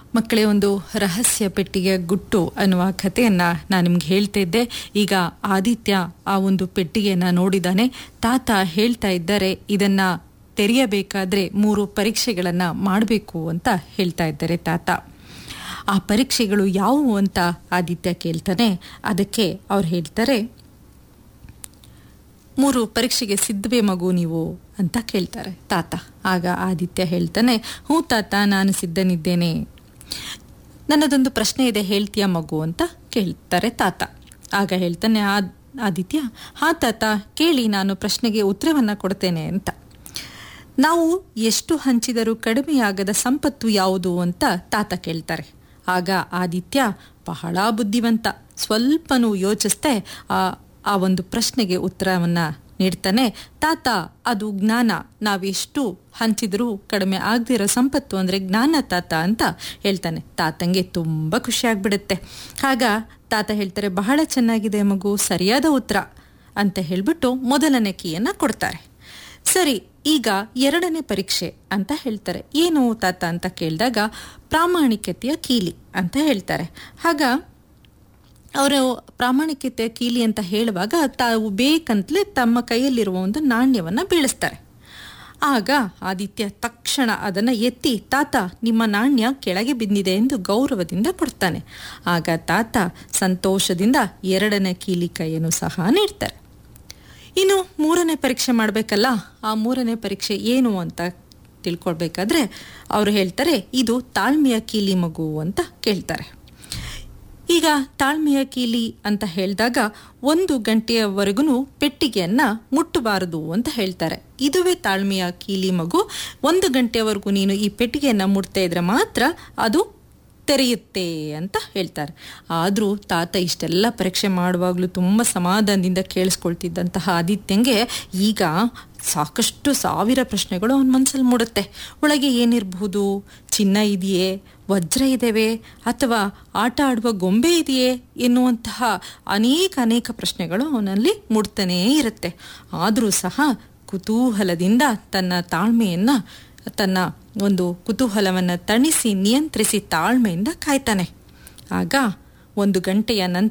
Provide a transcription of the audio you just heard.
ಮಕ್ಕಳೇ ಒಂದು ರಹಸ್ಯ ಪೆಟ್ಟಿಗೆ ಗುಟ್ಟು ಅನ್ನುವ ಕಥೆಯನ್ನ ನಾನು ನಿಮ್ಗೆ ಹೇಳ್ತಾ ಇದ್ದೆ ಈಗ ಆದಿತ್ಯ ಆ ಒಂದು ಪೆಟ್ಟಿಗೆಯನ್ನ ನೋಡಿದಾನೆ ತಾತ ಹೇಳ್ತಾ ಇದ್ದಾರೆ ಇದನ್ನ ತೆರೆಯಬೇಕಾದ್ರೆ ಮೂರು ಪರೀಕ್ಷೆಗಳನ್ನ ಮಾಡಬೇಕು ಅಂತ ಹೇಳ್ತಾ ಇದ್ದಾರೆ ತಾತ ಆ ಪರೀಕ್ಷೆಗಳು ಯಾವುವು ಅಂತ ಆದಿತ್ಯ ಕೇಳ್ತಾನೆ ಅದಕ್ಕೆ ಅವ್ರು ಹೇಳ್ತಾರೆ ಮೂರು ಪರೀಕ್ಷೆಗೆ ಸಿದ್ಧವೇ ಮಗು ನೀವು ಅಂತ ಕೇಳ್ತಾರೆ ತಾತ ಆಗ ಆದಿತ್ಯ ಹೇಳ್ತಾನೆ ಹ್ಞೂ ತಾತ ನಾನು ಸಿದ್ಧನಿದ್ದೇನೆ ನನ್ನದೊಂದು ಪ್ರಶ್ನೆ ಇದೆ ಹೇಳ್ತೀಯ ಮಗು ಅಂತ ಕೇಳ್ತಾರೆ ತಾತ ಆಗ ಹೇಳ್ತಾನೆ ಆ ಆದಿತ್ಯ ಹಾ ತಾತ ಕೇಳಿ ನಾನು ಪ್ರಶ್ನೆಗೆ ಉತ್ತರವನ್ನ ಕೊಡ್ತೇನೆ ಅಂತ ನಾವು ಎಷ್ಟು ಹಂಚಿದರೂ ಕಡಿಮೆಯಾಗದ ಸಂಪತ್ತು ಯಾವುದು ಅಂತ ತಾತ ಕೇಳ್ತಾರೆ ಆಗ ಆದಿತ್ಯ ಬಹಳ ಬುದ್ಧಿವಂತ ಸ್ವಲ್ಪನೂ ಯೋಚಿಸ್ದೆ ಆ ಆ ಒಂದು ಪ್ರಶ್ನೆಗೆ ಉತ್ತರವನ್ನ ನೀಡ್ತಾನೆ ತಾತ ಅದು ಜ್ಞಾನ ನಾವೆಷ್ಟು ಹಂಚಿದ್ರೂ ಕಡಿಮೆ ಆಗದಿರೋ ಸಂಪತ್ತು ಅಂದ್ರೆ ಜ್ಞಾನ ತಾತ ಅಂತ ಹೇಳ್ತಾನೆ ತಾತಂಗೆ ತುಂಬಾ ಖುಷಿ ಆಗ್ಬಿಡುತ್ತೆ ಆಗ ತಾತ ಹೇಳ್ತಾರೆ ಬಹಳ ಚೆನ್ನಾಗಿದೆ ಮಗು ಸರಿಯಾದ ಉತ್ತರ ಅಂತ ಹೇಳ್ಬಿಟ್ಟು ಮೊದಲನೇ ಕೀಯನ್ನ ಕೊಡ್ತಾರೆ ಸರಿ ಈಗ ಎರಡನೇ ಪರೀಕ್ಷೆ ಅಂತ ಹೇಳ್ತಾರೆ ಏನು ತಾತ ಅಂತ ಕೇಳಿದಾಗ ಪ್ರಾಮಾಣಿಕತೆಯ ಕೀಲಿ ಅಂತ ಹೇಳ್ತಾರೆ ಆಗ ಅವರು ಪ್ರಾಮಾಣಿಕತೆ ಕೀಲಿ ಅಂತ ಹೇಳುವಾಗ ತಾವು ಬೇಕಂತಲೇ ತಮ್ಮ ಕೈಯಲ್ಲಿರುವ ಒಂದು ನಾಣ್ಯವನ್ನ ಬೀಳಿಸ್ತಾರೆ ಆಗ ಆದಿತ್ಯ ತಕ್ಷಣ ಅದನ್ನು ಎತ್ತಿ ತಾತ ನಿಮ್ಮ ನಾಣ್ಯ ಕೆಳಗೆ ಬಿದ್ದಿದೆ ಎಂದು ಗೌರವದಿಂದ ಕೊಡ್ತಾನೆ ಆಗ ತಾತ ಸಂತೋಷದಿಂದ ಎರಡನೇ ಕೀಲಿ ಕೈಯನ್ನು ಸಹ ನೀಡ್ತಾರೆ ಇನ್ನು ಮೂರನೇ ಪರೀಕ್ಷೆ ಮಾಡಬೇಕಲ್ಲ ಆ ಮೂರನೇ ಪರೀಕ್ಷೆ ಏನು ಅಂತ ತಿಳ್ಕೊಳ್ಬೇಕಾದ್ರೆ ಅವರು ಹೇಳ್ತಾರೆ ಇದು ತಾಳ್ಮೆಯ ಕೀಲಿ ಮಗು ಅಂತ ಕೇಳ್ತಾರೆ ಈಗ ತಾಳ್ಮೆಯ ಕೀಲಿ ಅಂತ ಹೇಳಿದಾಗ ಒಂದು ಗಂಟೆಯವರೆಗೂ ಪೆಟ್ಟಿಗೆಯನ್ನ ಮುಟ್ಟಬಾರದು ಅಂತ ಹೇಳ್ತಾರೆ ಇದುವೇ ತಾಳ್ಮೆಯ ಕೀಲಿ ಮಗು ಒಂದು ಗಂಟೆಯವರೆಗೂ ನೀನು ಈ ಪೆಟ್ಟಿಗೆಯನ್ನ ಮುಟ್ತಾ ಇದ್ರೆ ಮಾತ್ರ ಅದು ತೆರೆಯುತ್ತೆ ಅಂತ ಹೇಳ್ತಾರೆ ಆದರೂ ತಾತ ಇಷ್ಟೆಲ್ಲ ಪರೀಕ್ಷೆ ಮಾಡುವಾಗಲೂ ತುಂಬ ಸಮಾಧಾನದಿಂದ ಕೇಳಿಸ್ಕೊಳ್ತಿದ್ದಂತಹ ಆದಿತ್ಯಂಗೆ ಈಗ ಸಾಕಷ್ಟು ಸಾವಿರ ಪ್ರಶ್ನೆಗಳು ಅವನ ಮನಸ್ಸಲ್ಲಿ ಮೂಡುತ್ತೆ ಒಳಗೆ ಏನಿರಬಹುದು ಚಿನ್ನ ಇದೆಯೇ ವಜ್ರ ಇದ್ದೇವೆ ಅಥವಾ ಆಟ ಆಡುವ ಗೊಂಬೆ ಇದೆಯೇ ಎನ್ನುವಂತಹ ಅನೇಕ ಅನೇಕ ಪ್ರಶ್ನೆಗಳು ಅವನಲ್ಲಿ ಮೂಡ್ತಾನೇ ಇರುತ್ತೆ ಆದರೂ ಸಹ ಕುತೂಹಲದಿಂದ ತನ್ನ ತಾಳ್ಮೆಯನ್ನ ತನ್ನ ಒಂದು ಕುತೂಹಲವನ್ನು ತಣಿಸಿ ನಿಯಂತ್ರಿಸಿ ತಾಳ್ಮೆಯಿಂದ ಕಾಯ್ತಾನೆ ಆಗ ಒಂದು ಗಂಟೆಯ ನಂತರ